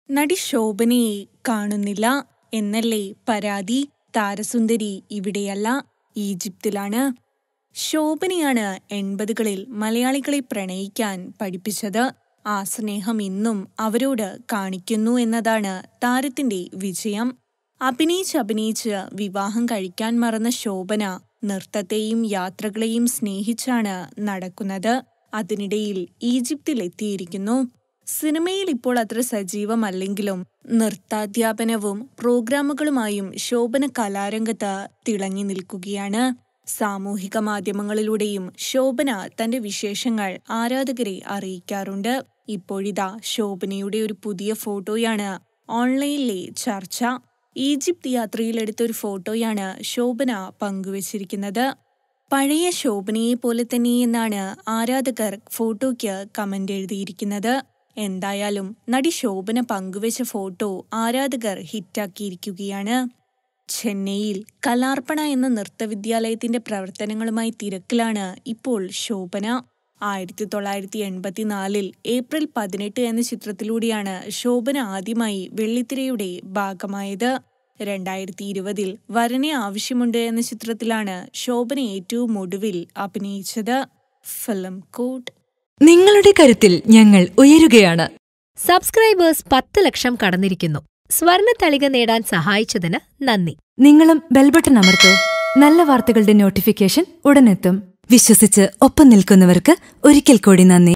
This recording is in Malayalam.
നടി ശോഭനയെ കാണുന്നില്ല എന്നല്ലേ പരാതി താരസുന്ദരി ഇവിടെയല്ല ഈജിപ്തിലാണ് ശോഭനയാണ് എൺപതുകളിൽ മലയാളികളെ പ്രണയിക്കാൻ പഠിപ്പിച്ചത് ആ സ്നേഹം ഇന്നും അവരോട് കാണിക്കുന്നു എന്നതാണ് താരത്തിന്റെ വിജയം അഭിനയിച്ച് അഭിനയിച്ച് വിവാഹം കഴിക്കാൻ മറന്ന ശോഭന നൃത്തത്തെയും യാത്രകളെയും സ്നേഹിച്ചാണ് നടക്കുന്നത് അതിനിടയിൽ ഈജിപ്തിലെത്തിയിരിക്കുന്നു സിനിമയിൽ ഇപ്പോൾ അത്ര സജീവമല്ലെങ്കിലും നൃത്താധ്യാപനവും പ്രോഗ്രാമുകളുമായും ശോഭന കലാരംഗത്ത് തിളങ്ങി നിൽക്കുകയാണ് സാമൂഹിക മാധ്യമങ്ങളിലൂടെയും ശോഭന തന്റെ വിശേഷങ്ങൾ ആരാധകരെ അറിയിക്കാറുണ്ട് ഇപ്പോഴിതാ ശോഭനയുടെ ഒരു പുതിയ ഫോട്ടോയാണ് ഓൺലൈനിലെ ചർച്ച ഈജിപ്ത് യാത്രയിലെടുത്ത ഒരു ഫോട്ടോയാണ് ശോഭന പങ്കുവച്ചിരിക്കുന്നത് പഴയ ശോഭനയെ പോലെ തന്നെയെന്നാണ് ആരാധകർ ഫോട്ടോയ്ക്ക് കമന്റ് എഴുതിയിരിക്കുന്നത് എന്തായാലും നടി ശോഭന പങ്കുവച്ച ഫോട്ടോ ആരാധകർ ഹിറ്റാക്കിയിരിക്കുകയാണ് ചെന്നൈയിൽ കലാർപ്പണ എന്ന നൃത്തവിദ്യാലയത്തിന്റെ പ്രവർത്തനങ്ങളുമായി തിരക്കിലാണ് ഇപ്പോൾ ശോഭന ആയിരത്തി തൊള്ളായിരത്തി എൺപത്തിനാലിൽ ഏപ്രിൽ പതിനെട്ട് എന്ന ചിത്രത്തിലൂടെയാണ് ശോഭന ആദ്യമായി വെള്ളിത്തിരയുടെ ഭാഗമായത് രണ്ടായിരത്തി ഇരുപതിൽ വരനെ ആവശ്യമുണ്ട് എന്ന ചിത്രത്തിലാണ് ശോഭന ഏറ്റവും ഒടുവിൽ അഭിനയിച്ചത് ഫിലിം കോട്ട് നിങ്ങളുടെ കരുത്തിൽ ഞങ്ങൾ ഉയരുകയാണ് സബ്സ്ക്രൈബേഴ്സ് പത്ത് ലക്ഷം കടന്നിരിക്കുന്നു സ്വർണ തളിക നേടാൻ സഹായിച്ചതിന് നന്ദി നിങ്ങളും ബെൽബട്ടൺ അമർത്തോ നല്ല വാർത്തകളുടെ നോട്ടിഫിക്കേഷൻ ഉടനെത്തും വിശ്വസിച്ച് ഒപ്പം നിൽക്കുന്നവർക്ക് ഒരിക്കൽ കൂടി നന്ദി